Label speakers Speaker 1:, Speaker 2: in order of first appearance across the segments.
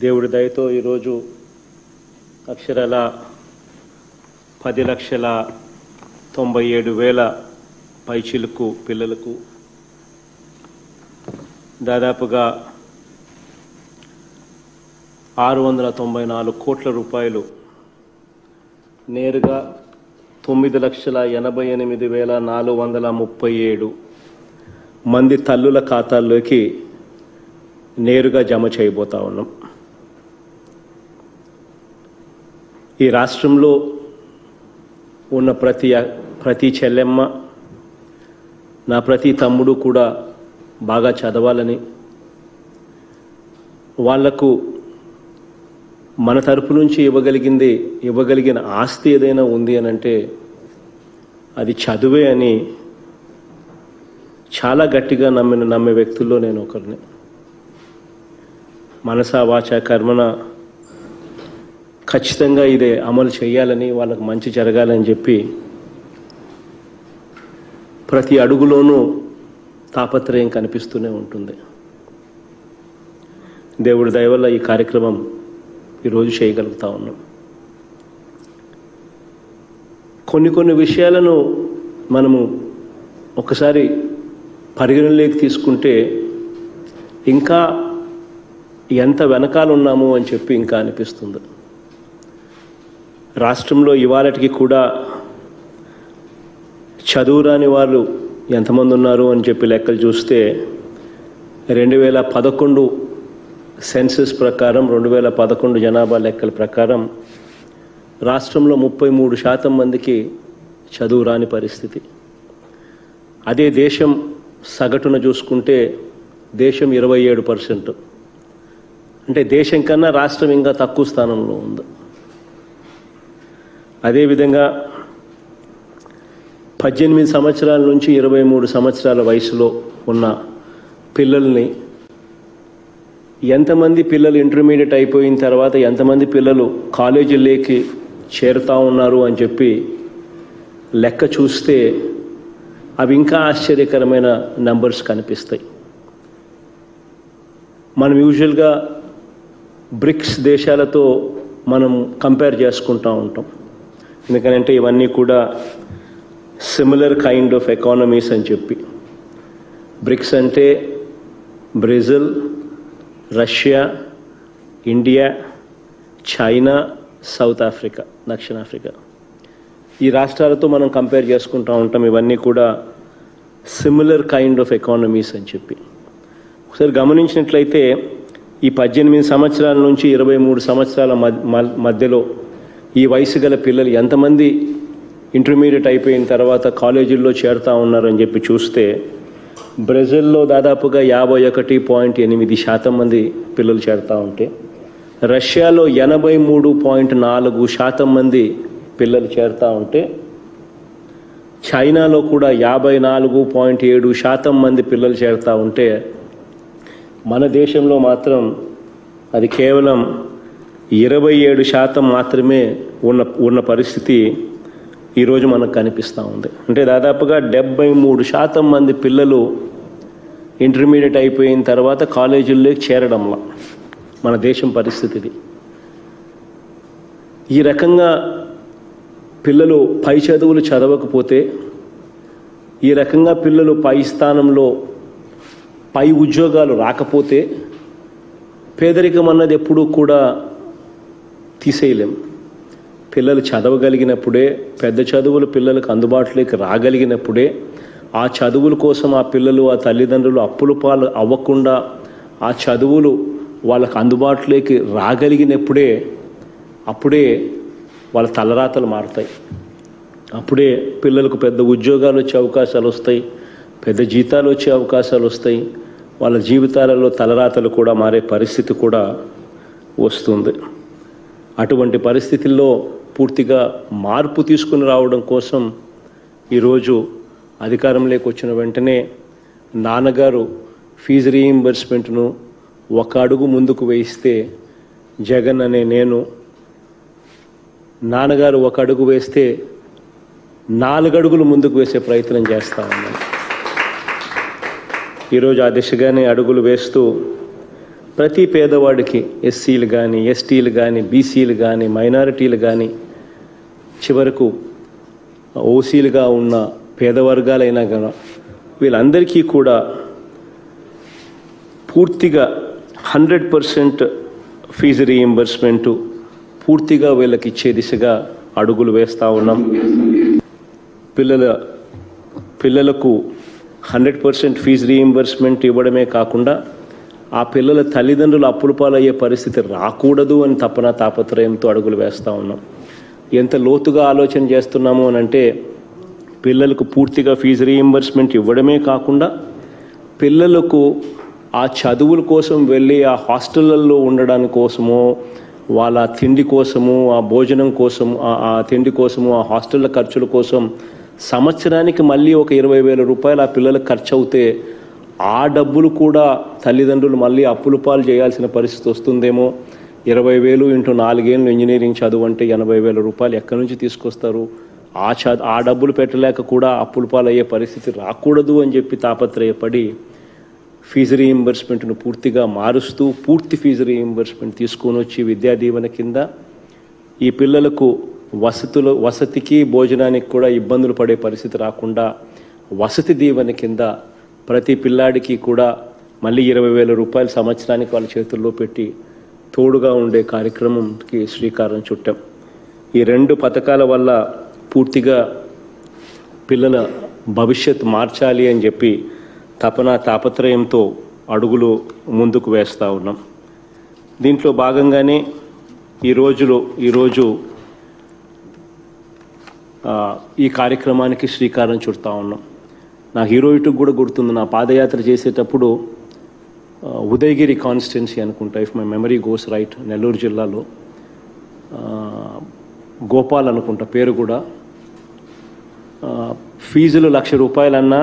Speaker 1: దేవుడి దయతో ఈరోజు అక్షరాల పది లక్షల తొంభై ఏడు వేల పైచిలకు పిల్లలకు దాదాపుగా ఆరు వందల తొంభై నాలుగు కోట్ల రూపాయలు నేరుగా తొమ్మిది లక్షల ఎనభై ఎనిమిది వేల నాలుగు వందల ముప్పై ఏడు మంది తల్లుల ఖాతాల్లోకి నేరుగా జమ చేయబోతా ఉన్నాం ఈ రాష్ట్రంలో ఉన్న ప్రతి ప్రతి చెల్లెమ్మ నా ప్రతి తమ్ముడు కూడా బాగా చదవాలని వాళ్లకు మన తరపు నుంచి ఇవ్వగలిగింది ఇవ్వగలిగిన ఆస్తి ఏదైనా ఉంది అని అంటే అది చదువే అని చాలా గట్టిగా నమ్మిన నమ్మే వ్యక్తుల్లో నేను ఒకరిని మనసా వాచ కర్మన ఖచ్చితంగా ఇదే అమలు చేయాలని వాళ్ళకు మంచి జరగాలని చెప్పి ప్రతి అడుగులోనూ తాపత్రయం కనిపిస్తూనే ఉంటుంది దేవుడి దయ వల్ల ఈ కార్యక్రమం ఈరోజు చేయగలుగుతా ఉన్నాం కొన్ని కొన్ని విషయాలను మనము ఒకసారి పరిగణలోకి తీసుకుంటే ఇంకా ఎంత వెనకాల ఉన్నాము అని చెప్పి ఇంకా అనిపిస్తుంది రాష్ట్రంలో ఇవాళటికి కూడా చదువురాని వాళ్ళు ఎంతమంది ఉన్నారు అని చెప్పి లెక్కలు చూస్తే రెండు వేల పదకొండు సెన్సస్ ప్రకారం రెండు వేల పదకొండు జనాభా లెక్కల ప్రకారం రాష్ట్రంలో ముప్పై మూడు శాతం మందికి చదువు రాని పరిస్థితి అదే దేశం సగటున చూసుకుంటే దేశం ఇరవై ఏడు పర్సెంట్ అంటే దేశం కన్నా రాష్ట్రం ఇంకా తక్కువ స్థానంలో ఉంది అదేవిధంగా పద్దెనిమిది సంవత్సరాల నుంచి ఇరవై మూడు సంవత్సరాల వయసులో ఉన్న పిల్లల్ని ఎంతమంది పిల్లలు ఇంటర్మీడియట్ అయిపోయిన తర్వాత ఎంతమంది పిల్లలు కాలేజీలోకి చేరుతా ఉన్నారు అని చెప్పి లెక్క చూస్తే అవి ఇంకా ఆశ్చర్యకరమైన నంబర్స్ కనిపిస్తాయి మనం యూజువల్గా బ్రిక్స్ దేశాలతో మనం కంపేర్ చేసుకుంటూ ఉంటాం ఎందుకంటే ఇవన్నీ కూడా సిమిలర్ కైండ్ ఆఫ్ ఎకానమీస్ అని చెప్పి బ్రిక్స్ అంటే Brazil Russia India China South Africa దక్షిణాఫ్రికా ఈ రాష్ట్రాలతో మనం కంపేర్ చేసుకుంటూ ఉంటాం ఇవన్నీ కూడా సిమిలర్ కైండ్ ఆఫ్ ఎకానమీస్ అని చెప్పి ఒకసారి గమనించినట్లయితే ఈ పద్దెనిమిది సంవత్సరాల నుంచి ఇరవై మూడు సంవత్సరాల మధ్యలో ఈ వయసు గల పిల్లలు ఎంతమంది ఇంటర్మీడియట్ అయిపోయిన తర్వాత కాలేజీల్లో చేరుతా ఉన్నారని చెప్పి చూస్తే బ్రెజిల్లో దాదాపుగా యాభై ఒకటి పాయింట్ ఎనిమిది శాతం మంది పిల్లలు చేరుతూ ఉంటే రష్యాలో ఎనభై మూడు పాయింట్ నాలుగు శాతం మంది పిల్లలు చేరుతూ ఉంటే చైనాలో కూడా యాభై నాలుగు పాయింట్ ఏడు శాతం మంది పిల్లలు చేరుతూ ఉంటే మన దేశంలో మాత్రం అది కేవలం ఇరవై ఏడు శాతం మాత్రమే ఉన్న ఉన్న పరిస్థితి ఈరోజు మనకు కనిపిస్తూ ఉంది అంటే దాదాపుగా డెబ్బై మూడు శాతం మంది పిల్లలు ఇంటర్మీడియట్ అయిపోయిన తర్వాత కాలేజీల్లోకి చేరడంలో మన దేశం పరిస్థితిది ఈ రకంగా పిల్లలు పై చదువులు చదవకపోతే ఈ రకంగా పిల్లలు పై స్థానంలో పై ఉద్యోగాలు రాకపోతే పేదరికం అన్నది ఎప్పుడూ కూడా తీసేయలేం పిల్లలు చదవగలిగినప్పుడే పెద్ద చదువులు పిల్లలకు అందుబాటులోకి రాగలిగినప్పుడే ఆ చదువుల కోసం ఆ పిల్లలు ఆ తల్లిదండ్రులు అప్పుల పాలు అవ్వకుండా ఆ చదువులు వాళ్ళకు అందుబాటులోకి రాగలిగినప్పుడే అప్పుడే వాళ్ళ తలరాతలు మారుతాయి అప్పుడే పిల్లలకు పెద్ద ఉద్యోగాలు వచ్చే అవకాశాలు వస్తాయి పెద్ద జీతాలు వచ్చే అవకాశాలు వస్తాయి వాళ్ళ జీవితాలలో తలరాతలు కూడా మారే పరిస్థితి కూడా వస్తుంది అటువంటి పరిస్థితుల్లో పూర్తిగా మార్పు తీసుకుని రావడం కోసం ఈరోజు అధికారంలోకి వచ్చిన వెంటనే నాన్నగారు ఫీజు రీయింబర్స్మెంట్ను ఒక అడుగు ముందుకు వేయిస్తే జగన్ అనే నేను నాన్నగారు ఒక అడుగు వేస్తే నాలుగు అడుగులు ముందుకు వేసే ప్రయత్నం చేస్తా ఉన్నాను ఈరోజు ఆ దిశగానే అడుగులు వేస్తూ ప్రతి పేదవాడికి ఎస్సీలు కానీ ఎస్టీలు కానీ బీసీలు కానీ మైనారిటీలు కానీ చివరకు ఓసీలుగా ఉన్న పేదవర్గాలైనా కదా వీళ్ళందరికీ కూడా పూర్తిగా హండ్రెడ్ పర్సెంట్ ఫీజు రీయింబర్స్మెంటు పూర్తిగా వీళ్ళకి ఇచ్చే దిశగా అడుగులు వేస్తూ ఉన్నాం పిల్లల పిల్లలకు హండ్రెడ్ పర్సెంట్ ఫీజు రీయింబర్స్మెంట్ ఇవ్వడమే కాకుండా ఆ పిల్లల తల్లిదండ్రులు అప్పుల పాలయ్యే పరిస్థితి రాకూడదు అని తపన తాపత్రయంతో అడుగులు వేస్తూ ఉన్నాం ఎంత లోతుగా ఆలోచన చేస్తున్నాము అని అంటే పిల్లలకు పూర్తిగా ఫీజు రీయింబర్స్మెంట్ ఇవ్వడమే కాకుండా పిల్లలకు ఆ చదువుల కోసం వెళ్ళి ఆ హాస్టళ్ళల్లో ఉండడానికి కోసమో వాళ్ళ తిండి కోసము ఆ భోజనం కోసం ఆ- ఆ తిండి కోసము ఆ హాస్టళ్ళ ఖర్చుల కోసం సంవత్సరానికి మళ్ళీ ఒక ఇరవై వేల రూపాయలు ఆ పిల్లలకు ఖర్చు అవుతే ఆ డబ్బులు కూడా తల్లిదండ్రులు మళ్ళీ అప్పుల పాలు చేయాల్సిన పరిస్థితి వస్తుందేమో ఇరవై వేలు ఇంటూ నాలుగేళ్ళు ఇంజనీరింగ్ చదువు అంటే ఎనభై వేల రూపాయలు ఎక్కడి నుంచి తీసుకొస్తారు ఆ చ ఆ డబ్బులు పెట్టలేక కూడా అప్పుల పాలు అయ్యే పరిస్థితి రాకూడదు అని చెప్పి తాపత్రయపడి ఫీజు రీయింబర్స్మెంట్ను పూర్తిగా మారుస్తూ పూర్తి ఫీజు రీయింబర్స్మెంట్ తీసుకొని వచ్చి విద్యా దీవెన కింద ఈ పిల్లలకు వసతులు వసతికి భోజనానికి కూడా ఇబ్బందులు పడే పరిస్థితి రాకుండా వసతి దీవెన కింద ప్రతి పిల్లాడికి కూడా మళ్ళీ ఇరవై వేల రూపాయల సంవత్సరానికి వాళ్ళ చేతుల్లో పెట్టి తోడుగా ఉండే కార్యక్రమంకి శ్రీకారం చుట్టాం ఈ రెండు పథకాల వల్ల పూర్తిగా పిల్లల భవిష్యత్ మార్చాలి అని చెప్పి తపన తాపత్రయంతో అడుగులు ముందుకు వేస్తూ ఉన్నాం దీంట్లో భాగంగానే ఈ రోజులో ఈరోజు ఆ, ఈ కార్యక్రమానికి శ్రీకారం చుడతా ఉన్నాం నా హీరోయిట్కి కూడా గుర్తుంది నా పాదయాత్ర చేసేటప్పుడు ఆ, ఉదయగిరి కాన్స్టిట్యున్సీ అనుకుంటా if my memory goes right Nellore జిల్లాలో ఆ, గోపాల్ అనుకుంటా పేరు కూడా ఆ, ఫీజులు లక్ష రూపాయలన్నా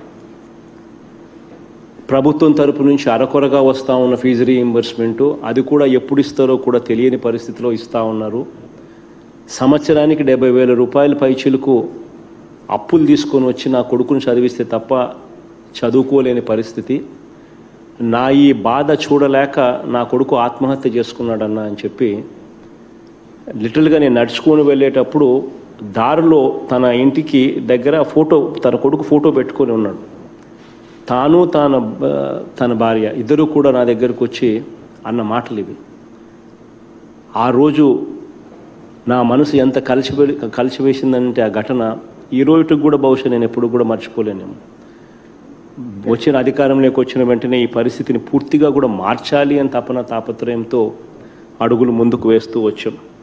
Speaker 1: ప్రభుత్వం తరపు నుంచి అరకొరగా వస్తూ ఉన్న ఫీజు రీయింబర్స్మెంటు అది కూడా ఎప్పుడు ఇస్తారో కూడా తెలియని పరిస్థితిలో ఇస్తూ ఉన్నారు సంవత్సరానికి డెబ్బై వేల రూపాయల పైచీలకు అప్పులు తీసుకొని వచ్చి నా కొడుకుని చదివిస్తే తప్ప చదువుకోలేని పరిస్థితి నా ఈ బాధ చూడలేక నా కొడుకు ఆత్మహత్య చేసుకున్నాడన్న అని చెప్పి లిటిల్గా నేను నడుచుకొని వెళ్ళేటప్పుడు దారిలో తన ఇంటికి దగ్గర ఫోటో తన కొడుకు ఫోటో పెట్టుకొని ఉన్నాడు తాను తన బ- తన భార్య ఇద్దరు కూడా నా దగ్గరకు వచ్చి అన్న మాటలు ఇవి ఆ రోజు నా మనసు ఎంత కలిసి కలిసివేసిందంటే ఆ ఘటన ఈ రోజుకి కూడా బహుశా నేను ఎప్పుడు కూడా మర్చిపోలేనేమో వచ్చిన అధికారంలోకి వచ్చిన వెంటనే ఈ పరిస్థితిని పూర్తిగా కూడా మార్చాలి అని తపన తాపత్రయంతో అడుగులు ముందుకు వేస్తూ వచ్చాం